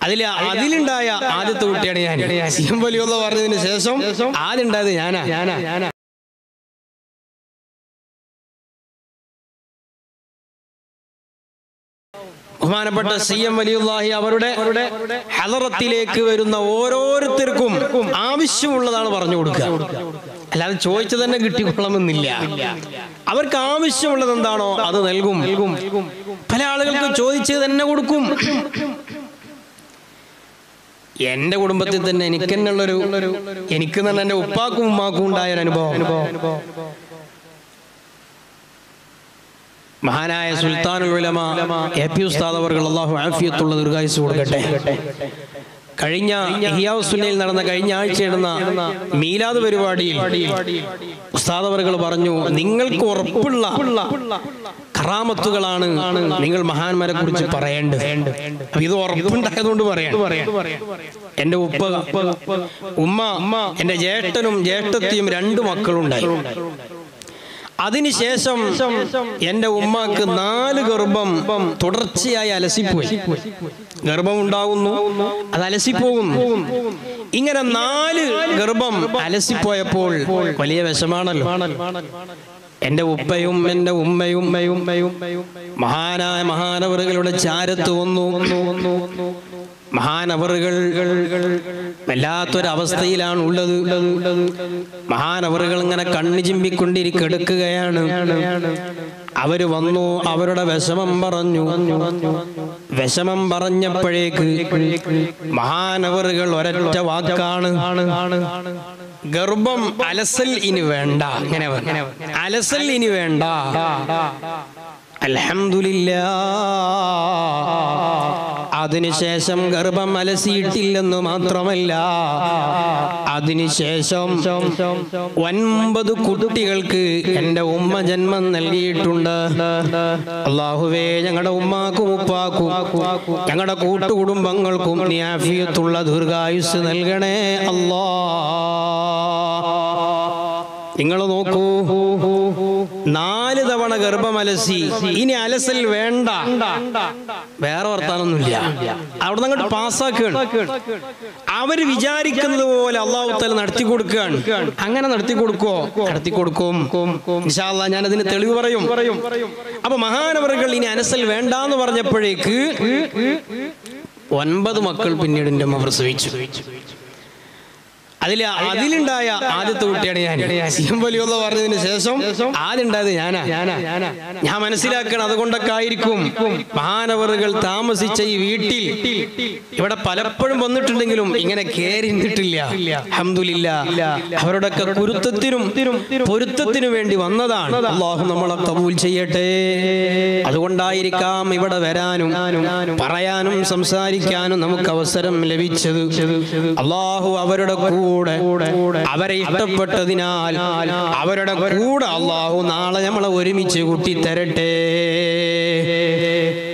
അതിൽ അതിലുണ്ടായ ആദ്യത്തെ കുട്ടിയാണ് ഞാൻ സി എം വലിയുള്ള പറഞ്ഞതിന് ശേഷം ആദ്യം ഉണ്ടായത് ഞാനാ ഞാനാ ഞാനാ ബഹുമാനപ്പെട്ട സി എം വലിയുല്ലാഹി അവരുടെ ഹലറത്തിലേക്ക് വരുന്ന ഓരോരുത്തർക്കും ആവശ്യമുള്ളതാണ് പറഞ്ഞു കൊടുക്കുക അല്ലാതെ ചോദിച്ചു തന്നെ കിട്ടിക്കൊള്ളണമെന്നില്ല അവർക്ക് ആവശ്യമുള്ളത് എന്താണോ അത് നൽകും പല ആളുകൾക്ക് ചോദിച്ച് തന്നെ കൊടുക്കും എന്റെ കുടുംബത്തിൽ തന്നെ എനിക്ക് തന്നെയുള്ളൊരു എനിക്ക് തന്നെ എന്റെ ഉപ്പാക്കും ഉമ്മാക്കും ഉണ്ടായ ഒരു അനുഭവം മഹാനായ സുൽത്താനുൽ ഉലമ എ പി ഉസ്താദ് അവർ അള്ളാഹു ആഫിയത്തുള്ള ദീർഘായുസ് കൊടുക്കട്ടെ കഴിഞ്ഞ ഹിയാസുല്ലയിൽ നടന്ന കഴിഞ്ഞ ആഴ്ച നടന്ന മീലാദ് പരിപാടിയിൽ ഉസ്താദ് അവർ പറഞ്ഞു നിങ്ങൾക്ക് ഉറപ്പുള്ള കറാമത്തുകളാണ് നിങ്ങൾ മഹാന്മാരെ കുറിച്ച് പറയേണ്ടത് അപ്പൊ ഇത് ഉറപ്പുണ്ടായതുകൊണ്ട് പറയാം എന്റെ ഉപ്പ ഉമ്മ എന്റെ ജ്യേഷ്ഠനും ജ്യേഷ്ഠത്തിയും രണ്ടു മക്കളുണ്ടായി അതിനുശേഷം എന്റെ ഉമ്മാക്ക് നാല് ഗർഭം തുടർച്ചയായി അലസിപ്പോയി ഗർഭം ഉണ്ടാകുന്നു അത് അലസിപ്പോകുന്നു ഇങ്ങനെ നാല് ഗർഭം അലസിപ്പോയപ്പോൾ വലിയ വിഷമാണല്ലോ എന്റെ ഉപ്പയും എന്റെ ഉമ്മയും മഹാനായ മഹാനവറുകളുടെ ചാരത്ത് വന്നു മഹാനവറുകൾ വല്ലാത്തൊരവസ്ഥയിലാണ് ഉള്ളത് മഹാനവറുകൾ ഇങ്ങനെ കണ്ണു ചിമ്പിക്കൊണ്ടിരിക്കെടുക്കുകയാണ് അവര് വന്നു അവരുടെ വിഷമം പറഞ്ഞു വിഷമം പറഞ്ഞപ്പോഴേക്ക് മഹാനവറുകൾ ഒരൊറ്റ വാക്കാണ് ഗർഭം അലസൽ ഇനി വേണ്ട ഇങ്ങനെ പറഞ്ഞു. അലസൽ ഇനി വേണ്ട അൽഹംദുലില്ലാ അതിനുശേഷം ഗർഭം അലസിയിട്ടില്ലെന്ന് മാത്രമല്ല അതിനുശേഷം ഒൻപത് കുട്ടികൾക്ക് എന്റെ ഉമ്മ ജന്മം നൽകിയിട്ടുണ്ട് അള്ളാഹുവേ ഞങ്ങളുടെ ഉമ്മാക്കും ഉപ്പാക്കും ഞങ്ങളുടെ കൂട്ടുകുടുംബങ്ങൾക്കും നീ ആഫിയത്തുള്ള ദീർഘായുസ് നൽകണേ അല്ലാ നിങ്ങൾ നോക്കൂ നാല് തവണ ഗർഭമലസി ഇനി അലസൽ വേണ്ട വേറെ വർത്താനൊന്നുമില്ല അവിടെ നിന്ന് അങ്ങോട്ട് പാസ്സാക്കുകയാണ് അവര് വിചാരിക്കുന്നത് പോലെ അള്ളാഹുത്തല നടത്തി കൊടുക്കുകയാണ് അങ്ങനെ നടത്തി കൊടുക്കോ നടത്തി കൊടുക്കും ഇൻഷാല്ലാ ഞാൻ അതിന് തെളിവ് പറയും അപ്പൊ മഹാനവറുകൾ ഇനി അനസൽ വേണ്ടാന്ന് പറഞ്ഞപ്പോഴേക്ക് ഒൻപത് മക്കൾ പിന്നീട് എന്റെ അമ്മ പ്രസവിച്ചു അതിൽ അതിലുണ്ടായ ആദ്യത്തെ കുട്ടിയാണ് ഞാൻ സി എം വലിയുള്ള പറഞ്ഞതിന് ശേഷം ആദ്യം ഉണ്ടായത് ഞാനാ ഞാൻ മനസ്സിലാക്കണം അതുകൊണ്ടൊക്കെ ആയിരിക്കും മഹാനവറുകൾ താമസിച്ച ഈ വീട്ടിൽ ഇവിടെ പലപ്പോഴും വന്നിട്ടുണ്ടെങ്കിലും ഇങ്ങനെ കേറി നിന്നിട്ടില്ല അഹമ്മദില്ല അവരുടെയൊക്കെ കുരുത്തത്തിനും പൊരുത്തത്തിനും വേണ്ടി വന്നതാണ് അള്ളാഹു നമ്മളെ കബൂൽ ചെയ്യട്ടെ അതുകൊണ്ടായിരിക്കാം ഇവിടെ വരാനും പറയാനും സംസാരിക്കാനും നമുക്ക് അവസരം ലഭിച്ചത് അള്ളാഹു അവരുടെ കൂടെ അവരെ ഇഷ്ടപ്പെട്ടതിനാൽ അവരുടെ കൂടെ അള്ളാഹു നാളെ നമ്മളെ ഒരുമിച്ച് കൂട്ടി തരട്ടെ